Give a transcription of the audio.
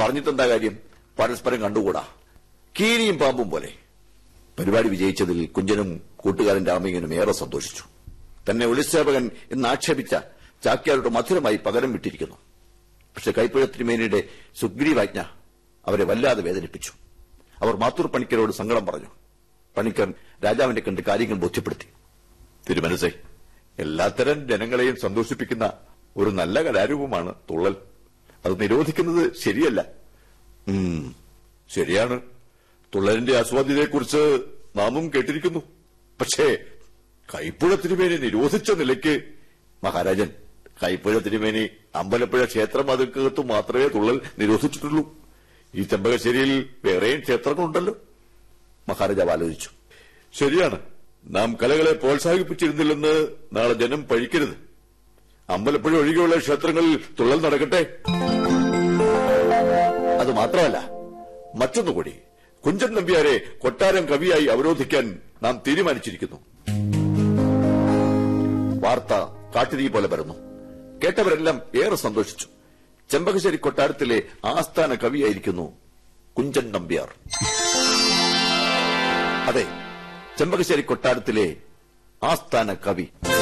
പറഞ്ഞിട്ടെന്താ കാര്യം പരസ്പരം കണ്ടുകൂടാ കീരിയും പാമ്പും പോലെ പരിപാടി വിജയിച്ചതിൽ കുഞ്ചനും കൂട്ടുകാരൻ രാമയ്യനും ഏറെ സന്തോഷിച്ചു തന്നെ ഒളിസേവകൻ എന്ന് ആക്ഷേപിച്ച ചാക്യാരുടെ മധുരമായി പകരം വിട്ടിരിക്കുന്നു പക്ഷെ കൈപ്പുഴ തിരുമേനിയുടെ സുഗ്രീവാജ്ഞ അവരെ വല്ലാതെ വേദനിപ്പിച്ചു അവർ മാത്തൂർ പണിക്കരോട് സങ്കടം പറഞ്ഞു പണിക്കർ രാജാവിനെ കണ്ട് കാര്യങ്ങൾ ബോധ്യപ്പെടുത്തി തിരുമനസേ എല്ലാത്തരം ജനങ്ങളെയും സന്തോഷിപ്പിക്കുന്ന ഒരു നല്ല കലാരൂപമാണ് തുള്ളൽ അത് നിരോധിക്കുന്നത് ശരിയല്ല ഉം, ശരിയാണ് തുള്ളലിന്റെ ആസ്വാദ്യതയെക്കുറിച്ച് നാമും കേട്ടിരിക്കുന്നു പക്ഷേ കൈപ്പുഴ തിരുമേനി നിരോധിച്ച നിലയ്ക്ക് മഹാരാജൻ കൈപ്പുഴ തിരുമേനി അമ്പലപ്പുഴ ക്ഷേത്രം അതിർക്കകത്ത് മാത്രമേ തുള്ളൽ നിരോധിച്ചിട്ടുള്ളൂ ഈ ചെമ്പകശ്ശേരിയിൽ വേറെയും ക്ഷേത്രങ്ങളുണ്ടല്ലോ മഹാരാജാവ് ആലോചിച്ചു ശരിയാണ് നാം കലകളെ പ്രോത്സാഹിപ്പിച്ചിരുന്നില്ലെന്ന് നാളെ ജനം പഴിക്കരുത് അമ്പലപ്പുഴ ഒഴികെയുള്ള ക്ഷേത്രങ്ങളിൽ തുള്ളൽ നടക്കട്ടെ അത് മാത്രമല്ല മറ്റൊന്നുകൂടി കുഞ്ചൻ നമ്പ്യാരെ കൊട്ടാരം കവിയായി അവരോധിക്കാൻ നാം തീരുമാനിച്ചിരിക്കുന്നു വാർത്ത കാട്ടുതീ പോലെ വരുന്നു കേട്ടവരെല്ലാം ഏറെ സന്തോഷിച്ചു ചെമ്പകശ്ശേരി കൊട്ടാരത്തിലെ ആസ്ഥാന കവിയായിരിക്കുന്നു കുഞ്ചൻ നമ്പ്യാർ അതെ ചെമ്പകശ്ശേരി കൊട്ടാരത്തിലെ ആസ്ഥാന കവി